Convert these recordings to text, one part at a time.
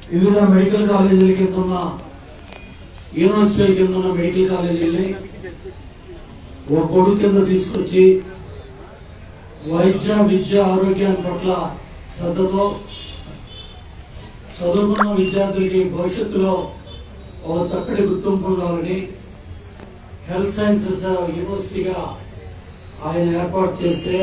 వివిధ మెడికల్ కాలేజీల కింద ఉన్న యూనివర్సిటీల కింద ఉన్న మెడికల్ కాలేజీల్ని ఒక కొడుకు కింద తీసుకొచ్చి వైద్య విద్య ఆరోగ్యాన్ని పట్ల శ్రద్ధతో చదువుకున్న విద్యార్థులకి భవిష్యత్తులో ఒక చక్కటి గుర్తింపు ఉండాలని హెల్త్ సైన్సెస్ యూనివర్సిటీగా ఆయన ఏర్పాటు చేస్తే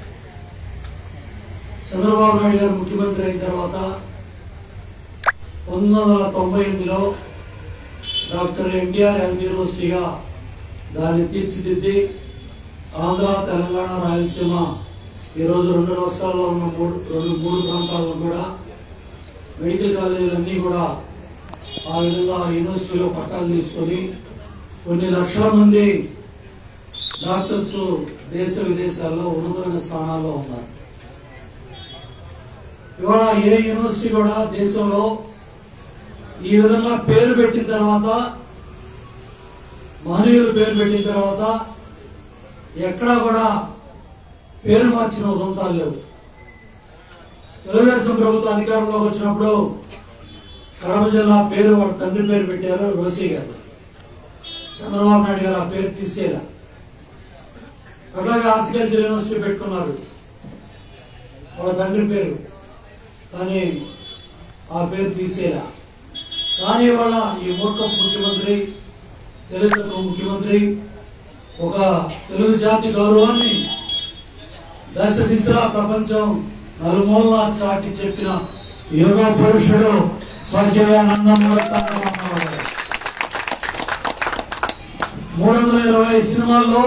చంద్రబాబు నాయుడు గారు ముఖ్యమంత్రి అయిన తర్వాత పంతొమ్మిది వందల తొంభై ఎనిమిదిలో డాక్టర్ ఎన్టీఆర్ హెల్త్ యూనివర్సిటీగా దాన్ని తీర్చిదిద్ది ఆంధ్ర తెలంగాణ రాయలసీమ ఈరోజు రెండు రాష్ట్రాల్లో ఉన్న మూడు రెండు మూడు ప్రాంతాల్లో కూడా మెడికల్ కాలేజీలన్నీ కూడా ఆ విధంగా యూనివర్సిటీలో పట్టాలు తీసుకొని కొన్ని లక్షల మంది డాక్టర్స్ దేశ విదేశాల్లో ఉన్నతమైన స్థానాల్లో ఉన్నారు ఇవాళ ఏ యూనివర్సిటీ కూడా దేశంలో ఈ విధంగా పేరు పెట్టిన తర్వాత మహనీయులు పేరు పెట్టిన తర్వాత ఎక్కడా కూడా పేరు మార్చిన ఉదంతాలు లేవు తెలుగుదేశం ప్రభుత్వం అధికారంలోకి వచ్చినప్పుడు కడప జిల్లా పేరు వాళ్ళ తండ్రి పేరు పెట్టారు రోసీ గారు చంద్రబాబు నాయుడు గారు ఆ పేరు తీసేలా అట్లాగే హార్టికల్చర్ యూనివర్సిటీ పెట్టుకున్నారు వాళ్ళ తండ్రి పేరు కానీ ఆ పేరు తీసేలా కానీ వాళ్ళ ఈ మూర్ఖ ముఖ్యమంత్రి తెలుగు ముఖ్యమంత్రి ఒక తెలుగు జాతి గౌరవాన్ని దశ దిశలా ప్రపంచం నలుమూలన చాటి చెప్పిన యోగ పురుషుడు స్వర్గీయానందం మూడు వందల ఇరవై సినిమాల్లో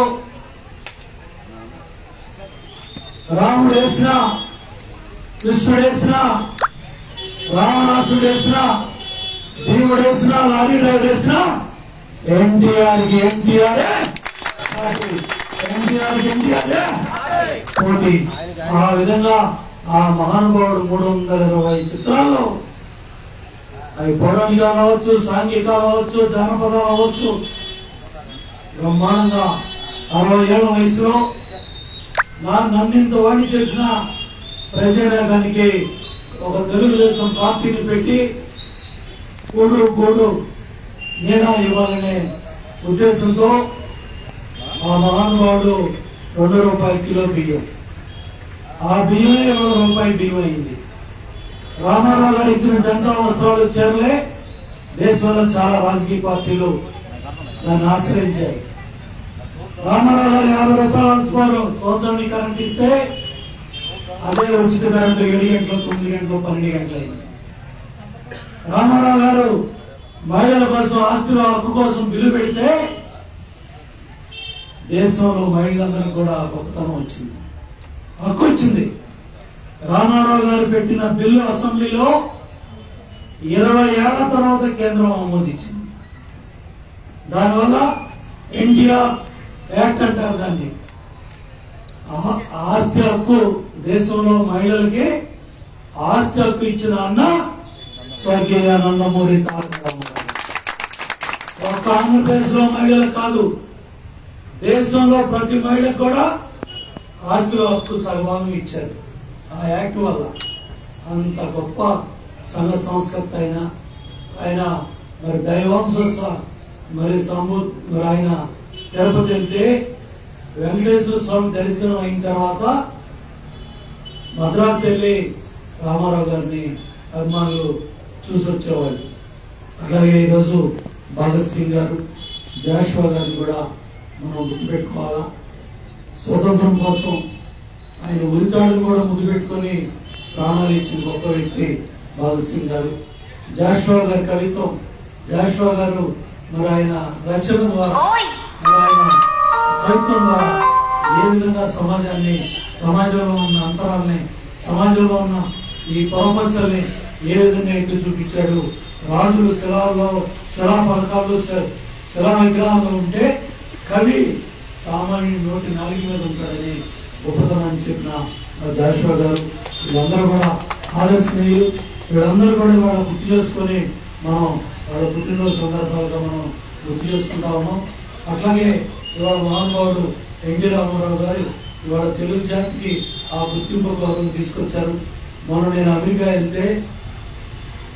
రాముడు వేసిన కృష్ణుడు వేసిన రావణాసుడు వేసిన భీముడు వేసిన లారీ డ్రైవర్ వేసిన ఎన్టీఆర్ కి ఎన్టీఆర్ ఎన్టీఆర్ కి ఎన్టీఆర్ పోటీ ఆ విధంగా ఆ మహానుభావుడు మూడు వందల ఇరవై చిత్రాల్లో అవి పౌరాణిక కావచ్చు సాంఘిక కావచ్చు జానపద కావచ్చు బ్రహ్మాండంగా అరవై ఏళ్ళ వయసులో నా నన్నింత వాణి చేసిన ప్రజానీకానికి ఒక తెలుగుదేశం పార్టీని పెట్టి కూడు కూడు నేనా ఇవ్వాలనే ఉద్దేశంతో ఆ మహానుభావుడు రెండు రూపాయల కిలో బియ్యం ఆ బియ్యమే ఇరవై రూపాయల బియ్యం అయింది రామారావు గారు ఇచ్చిన జెండా వస్త్రాలు చేరలే దేశంలో చాలా రాజకీయ పార్టీలు దాన్ని ఆచరించాయి రామారావు గారు యాభై రూపాయలు అంచుకోరు సంవత్సరానికి కరెంట్ ఇస్తే అదే ఉచిత కరెంటు ఏడు గంటలు తొమ్మిది గంటలు పన్నెండు గంటలు అయింది రామారావు గారు మహిళల కోసం ఆస్తుల హక్కు కోసం బిల్లు పెడితే దేశంలో మహిళలందరూ కూడా గొప్పతనం వచ్చింది హక్కు వచ్చింది రామారావు గారు పెట్టిన బిల్లు అసెంబ్లీలో ఇరవై ఏళ్ల తర్వాత కేంద్రం ఆమోదించింది దానివల్ల ఇండియా యాక్ట్ అంటారు దాన్ని ఆ- ఆస్తి హక్కు దేశంలో మహిళలకి ఆస్తి హక్కు ఇచ్చిన అన్న స్వర్గీయ నందమూరి తారక రామారావు ఒక్క ఆంధ్రప్రదేశ్ లో మహిళలకు కాదు దేశంలో ప్రతి మహిళకు కూడా ఆస్తిలో హక్కు సగభాగం ఇచ్చారు ఆ యాక్ట్ వల్ల అంత గొప్ప సంఘ సంస్కర్త అయిన ఆయన మరి దైవాంశ స- మరి సమూ మరి ఆయన తిరుపతి వెళ్తే వెంకటేశ్వర స్వామి దర్శనం అయిన తర్వాత మద్రాసు వెళ్ళి రామారావు గారిని అభిమానులు చూసి వచ్చేవాళ్ళు అలాగే ఈరోజు భగత్ సింగ్ గారు జాషువా గారిని కూడా మనం గుర్తుపెట్టుకోవాలా స్వతంత్రం కోసం ఆయన ఉరితాడును కూడా ముద్దు పెట్టుకొని ప్రాణాలు ఇచ్చిన గొప్ప వ్యక్తి భగత్ సింగ్ గారు జాషువా గారి కవిత్వం జాషువా గారు మరి ఆయన రచన ద్వారా మరి ఆయన కవిత్వం ద్వారా ఏ విధంగా సమాజాన్ని సమాజంలో ఉన్న అంతరాల్ని సమాజంలో ఉన్న ఈ పొరపచ్చల్ని ఏ విధంగా ఎత్తి చూపించాడు రాజులు శిలాల్లో శిలా పథకాలు శ- శిలా విగ్రహాలు ఉంటే కవి సామాన్యుడి నోటి నాలుగు మీద ఉంటాడని గొప్పతనాన్ని చెప్పిన జాషువా గారు వీళ్ళందరూ కూడా ఆదర్శనీయులు వీళ్ళందరూ కూడా ఇవాళ గుర్తు చేసుకొని మనం వాళ్ళ పుట్టినరోజు సందర్భాలుగా మనం గుర్తు చేసుకుంటా ఉన్నాం అట్లాగే ఇవాళ మహానుభావుడు ఎన్టీ రామారావు గారు ఇవాళ తెలుగు జాతికి ఆ గుర్తింపు గౌరవం తీసుకొచ్చారు మొన్న నేను అమెరికా వెళ్తే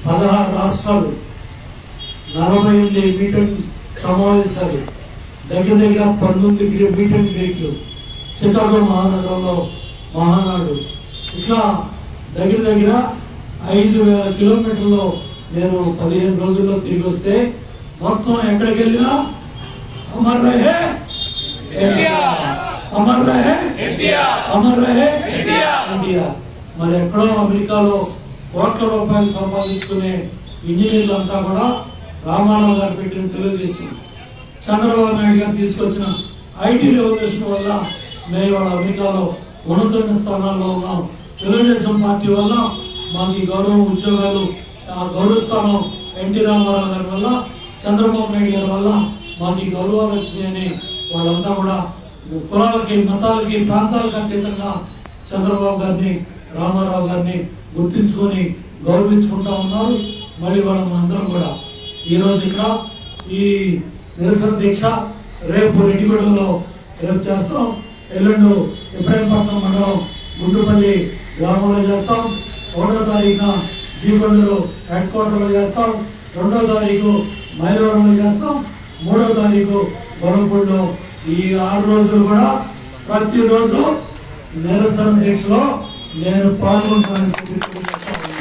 పదహారు రాష్ట్రాలు నలభై ఎనిమిది మీటింగ్ సమావేశాలు దగ్గర దగ్గర పంతొమ్మిది గ్రీ- మీటింగ్ గ్రేట్లు చికాగో మహానగరంలో మహానాడు ఇట్లా దగ్గర దగ్గర ఐదు వేల కిలోమీటర్లు నేను పదిహేను రోజుల్లో తిరిగి వస్తే మొత్తం ఎక్కడికి వెళ్ళినా అమర్ రహే ఇండియా అమర్ రహే ఇండియా అమర్ రహే ఇండియా ఇండియా మరి ఎక్కడో అమెరికాలో కోట్ల రూపాయలు సంపాదించుకునే ఇంజనీర్లు అంతా కూడా రామారావు గారు పెట్టిన తెలుగుదేశం చంద్రబాబు నాయుడు గారు తీసుకొచ్చిన ఐటీ రెవల్యూషన్ వల్ల మేము ఇవాళ అమెరికాలో ఉన్నతమైన స్థానాల్లో ఉన్నాం తెలుగుదేశం పార్టీ వల్ల మాకు ఈ గౌరవం ఉద్యోగాలు ఆ గౌరవ స్థానం ఎన్టీ రామారావు గారి వల్ల చంద్రబాబు నాయుడు గారి వల్ల మాకు ఈ గౌరవాలు వచ్చినాయని వాళ్ళంతా కూడా కులాలకి మతాలకి ప్రాంతాలకు అతీతంగా చంద్రబాబు గారిని రామారావు గారిని గుర్తించుకొని గౌరవించుకుంటా ఉన్నారు మళ్ళీ వాళ్ళ అందరం కూడా ఈ రోజు ఇక్కడ ఈ నిరసన దీక్ష రేపు రెడ్డిగూడెంలో రేపు చేస్తాం ఎల్లుండు ఇబ్రాహీంపట్నం మండలం గుండుపల్లి గ్రామంలో చేస్తాం ఒకటో తారీఖున జీకొండలు హెడ్ క్వార్టర్లో చేస్తాం రెండో తారీఖు మైలవరంలో చేస్తాం మూడో తారీఖు బొరపూడిలో ఈ ఆరు రోజులు కూడా ప్రతిరోజు నిరసన దీక్షలో నేను పాల్గొంటానని తెలియజేస్తా ఉన్నాను.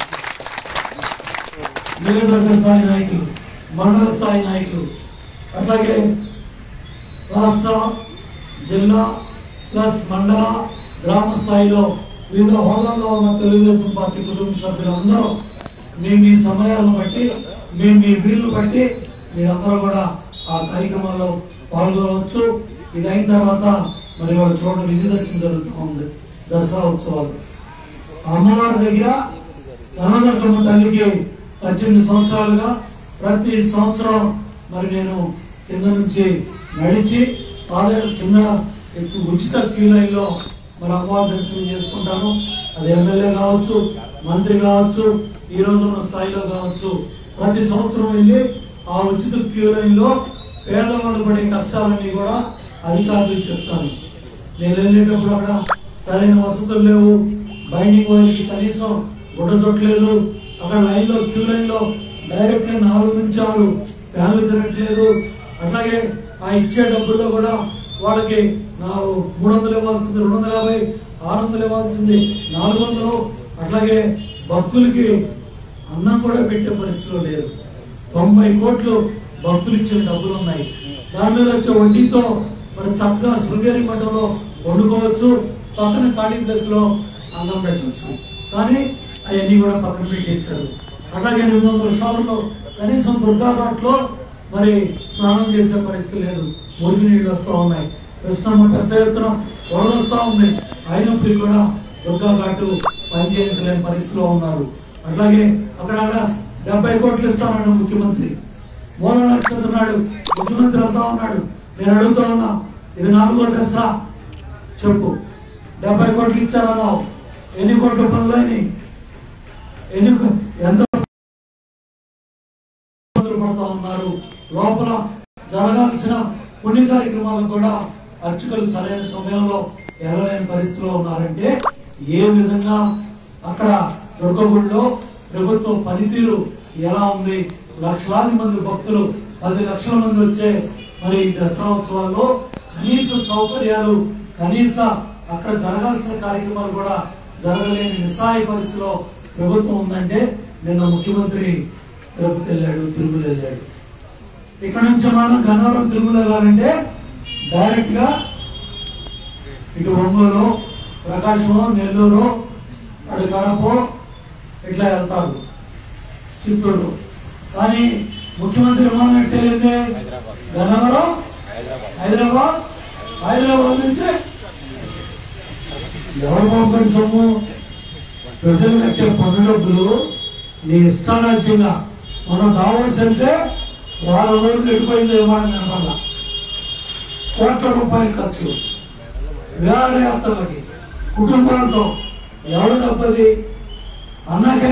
నియోజకవర్గ స్థాయి నాయకులు మండల స్థాయి నాయకులు అట్లాగే రాష్ట్ర జిల్లా ప్లస్ మండల గ్రామ స్థాయిలో వివిధ హోదాల్లో ఉన్న తెలుగుదేశం పార్టీ కుటుంబ సభ్యులందరూ మీ మీ సమయాలను బట్టి మీ మీ వీళ్ళు బట్టి మీరందరూ కూడా ఆ కార్యక్రమాల్లో పాల్గొనవచ్చు ఇది అయిన తర్వాత మరి వాళ్ళ చోట విజయదర్శనం జరుగుతూ ఉంది దసరా ఉత్సవాలు అమ్మవారి దగ్గర కనదక్కమ్మ తల్లికి పద్దెనిమిది సంవత్సరాలుగా ప్రతి సంవత్సరం మరి నేను కింద నుంచి నడిచి పాద కింద ఎక్కువ ఉచిత క్యూ లైన్ లో మరి అమ్మవారి దర్శనం చేసుకుంటాను అది ఎమ్మెల్యే కావచ్చు మంత్రి కావచ్చు ఈ రోజు ఉన్న స్థాయిలో కావచ్చు ప్రతి సంవత్సరం వెళ్ళి ఆ ఉచిత క్యూ లైన్ లో పేదవాళ్ళు పడే కష్టాలన్నీ కూడా అధికారులకు చెప్తాను నేను వెళ్ళేటప్పుడు అక్కడ సరైన వసతులు లేవు బైండింగ్ వైర్కి కనీసం గుడ్డ చుట్టలేదు అక్కడ లైన్ లో క్యూ లైన్ లో డైరెక్ట్ గా నాలుగు నుంచి ఆరు ఫ్యాన్లు తిరగట్లేదు అట్లాగే ఆ ఇచ్చే డబ్బుల్లో కూడా వాళ్ళకి నా మూడు వందలు ఇవ్వాల్సింది రెండు వందల యాభై ఆరు వందలు ఇవ్వాల్సింది నాలుగు వందలు అట్లాగే భక్తులకి అన్నం కూడా పెట్టే పరిస్థితిలో లేదు తొంభై కోట్లు భక్తులు ఇచ్చిన డబ్బులు ఉన్నాయి దాని మీద వచ్చే వడ్డీతో మరి చక్కగా శృంగేరి మఠంలో వండుకోవచ్చు పక్కన ఖాళీ ప్లేస్ లో అన్నం పెట్టవచ్చు కానీ అవన్నీ కూడా పక్కన పెట్టేశారు అట్లాగే ఎనిమిది వందల షాపులో కనీసం దుర్గా ఘాట్లో మరి స్నానం చేసే పరిస్థితి లేదు మురికి నీళ్ళు వస్తూ ఉన్నాయి కృష్ణమ్మ పెద్ద ఎత్తున వరద వస్తూ ఉంది అయినప్పటికీ కూడా దుర్గా ఘాటు పనిచేయించలేని పరిస్థితిలో ఉన్నారు అట్లాగే అక్కడ డెబ్బై కోట్లు ఇస్తామన్నాడు ముఖ్యమంత్రి మూల నక్షత్రం నాడు ముఖ్యమంత్రి వెళ్తా ఉన్నాడు నేను అడుగుతా ఉన్నా ఇది నాలుగో దశ చెప్పు డెబ్బై కోట్లు ఇచ్చారన్నావు ఎన్ని కోట్ల పనులు అయినాయి ఎన్ని కో- ఎంత ఇబ్బందులు పడతా ఉన్నారు లోపల జరగాల్సిన పుణ్య కార్యక్రమాలు కూడా అర్చకులు సరైన సమయంలో వెళ్ళలేని పరిస్థితిలో ఉన్నారంటే ఏ విధంగా అక్కడ దుర్గగుడిలో ప్రభుత్వ పనితీరు ఎలా ఉంది లక్షలాది మంది భక్తులు పది లక్షల మంది వచ్చే మరి ఈ దసరా ఉత్సవాల్లో కనీస సౌకర్యాలు కనీస అక్కడ జరగాల్సిన కార్యక్రమాలు కూడా జరగలేని నిస్సాయ పరిస్థితిలో ప్రభుత్వం ఉందంటే నిన్న ముఖ్యమంత్రి తిరుపతి వెళ్ళాడు తిరుమల వెళ్ళాడు ఇక్కడ నుంచి మనం గన్నవరం తిరుమల వెళ్ళాలంటే డైరెక్ట్ గా ఇటు ఒంగోలు ప్రకాశం నెల్లూరు అటు కడప ఇట్లా వెళ్తారు చిత్తూరు కానీ ముఖ్యమంత్రి విమానం ఎట్టే వెళ్ళింది గన్నవరం హైదరాబాద్ హైదరాబాద్ నుంచి ఎవరు పంపని సొమ్ము ప్రజలు కట్టే పన్ను డబ్బులు నీ ఇష్టారాజ్యంగా మనం దావోస్ వెళ్తే వారం రోజులు వెళ్ళిపోయింది విమానం కనపడాల కోట్ల రూపాయలు ఖర్చు విహారయాత్రలకి కుటుంబాలతో ఎవరు డబ్బది అన్నాక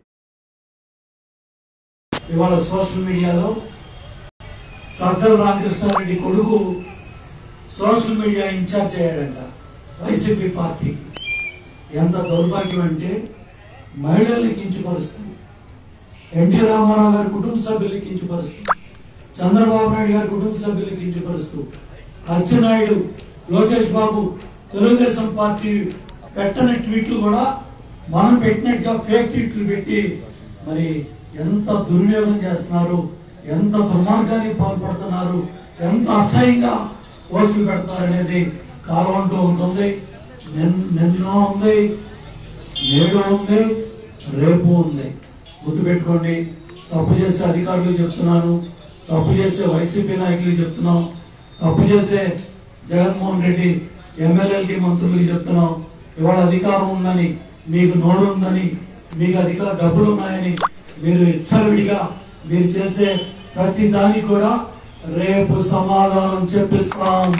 ఇవాళ సోషల్ మీడియాలో సజ్జల రామకృష్ణారెడ్డి కొడుకు సోషల్ మీడియా ఇన్ఛార్జ్ అయ్యాడంట వైసీపీ పార్టీకి ఎంత దౌర్భాగ్యం అంటే మహిళల్ని కించపరుస్తుంది ఎన్టీ రామారావు గారి కుటుంబ సభ్యులు కించపరుస్తూ చంద్రబాబు నాయుడు గారి కుటుంబ సభ్యులు కించపరుస్తూ అచ్చెన్నాయుడు లోకేష్ బాబు తెలుగుదేశం పార్టీ పెట్టని ట్వీట్లు కూడా మనం పెట్టినట్టుగా ఫేక్ ట్వీట్లు పెట్టి మరి ఎంత దుర్వినియోగం చేస్తున్నారు ఎంత దుర్మార్గానికి పాల్పడుతున్నారు ఎంత అసహ్యంగా పోస్టులు పెడతారు అనేది కాలం అంటూ ఉంటుంది నిన్- నిన్న ఉంది నేడు ఉంది రేపు ఉంది గుర్తుపెట్టుకోండి తప్పు చేసే అధికారులు చెప్తున్నాను తప్పు చేసే వైసీపీ నాయకులు చెప్తున్నాం తప్పు చేసే జగన్మోహన్ రెడ్డి ఎమ్మెల్యేలకి మంత్రులకి చెప్తున్నాం ఇవాళ అధికారం ఉందని మీకు నోరు ఉందని మీకు అధికార డబ్బులు ఉన్నాయని మీరు ఇచ్చలవిడిగా మీరు చేసే ప్రతి దానికి కూడా రేపు సమాధానం చెప్పిస్తాం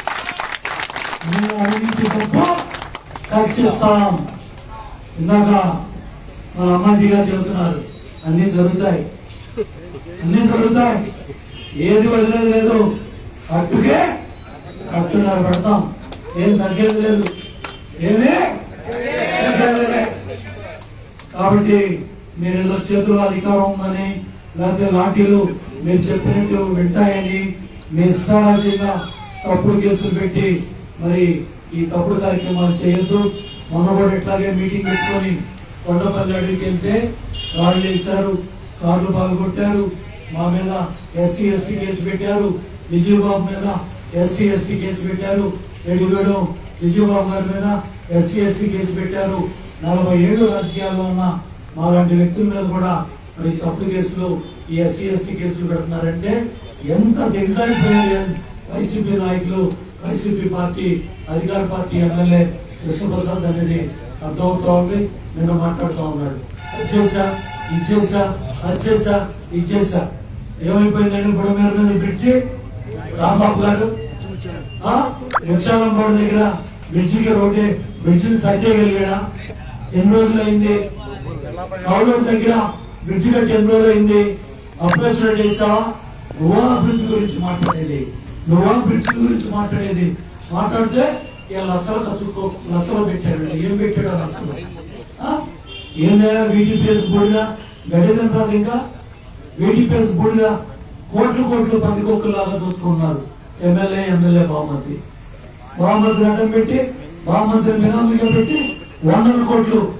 మేము అవినీతి గొప్ప కట్టిస్తాం ఇందాక మన అమ్మాజీ గారు చెబుతున్నారు అన్ని జరుగుతాయి అన్ని జరుగుతాయి ఏది వదిలేదు లేదు కట్టుకే కట్టున్నారు పెడతాం ఏం తగ్గేది లేదు ఏమి తగ్గేది లేదు. కాబట్టి మీరు ఏదో చేతిలో అధికారం ఉందని లేకపోతే లాఠీలు మీరు చెప్పినట్టు వింటాయని మీ ఇష్టారాజ్యంగా తప్పుడు కేసులు పెట్టి మరి ఈ తప్పుడు కార్యక్రమాలు చేయొద్దు మొన్న కూడా ఇట్లాగే మీటింగ్ పెట్టుకొని కొండపల్లి అడిగికి వెళ్తే రాళ్ళు వేశారు కార్లు పాల్గొట్టారు మా మీద ఎస్సీ ఎస్టీ కేసు పెట్టారు విజయబాబు మీద ఎస్సీ ఎస్టీ కేసు పెట్టారు ఎడిగడం విజయబాబు గారి మీద ఎస్సీ ఎస్టీ కేసు పెట్టారు నలభై ఏళ్ళు రాజకీయాల్లో ఉన్న మాలాంటి వ్యక్తుల మీద కూడా మరి తప్పుడు కేసులు ఈ ఎస్సీ ఎస్టీ కేసులు పెడుతున్నారంటే ఎంత దిగజారిపోయారు వైసీపీ నాయకులు వైసీపీ పార్టీ అధికార పార్టీ ఎమ్మెల్యే కృష్ణప్రసాద్ అనేది అర్థమవుతా ఉంది నిన్న మాట్లాడుతూ ఉన్నాడు అది చేశా ఇది చేశా అది చేశా ఇది చేశా ఏమైపోయిందండి బుడమేర మీద బ్రిడ్జి రాంబాబు గారు ఆ వృక్షాలంపాడు దగ్గర బ్రిడ్జికి రోడ్డే బ్రిడ్జిని సరిచేయగలిగాడా ఎన్ని రోజులు అయింది కౌలూరు దగ్గర బ్రిడ్జి కట్టి ఎన్ని రోజులు అయింది అప్రోచ్ చేసావా నువ్వా అభివృద్ధి గురించి మాట్లాడేది నువ్వా బ్రిడ్జి గురించి మాట్లాడేది మాట్లాడితే ఇక లక్షలు ఖర్చు లక్షలు పెట్టాడు ఏం పెట్టాడో లక్షలు ఆ? ఏందయ్యా వీటీపీఎస్ బోర్డుగా గడ్డి తింటారు ఇంకా వీటీపీఎస్ బోర్డుగా కోట్లు కోట్లు పందికొక్కులాగా దోచుకున్నారు ఎమ్మెల్యే ఎమ్మెల్యే బహుమతి బహుమతిని అడ్డం పెట్టి బహుమతిని బినామీగా పెట్టి వందల కోట్లు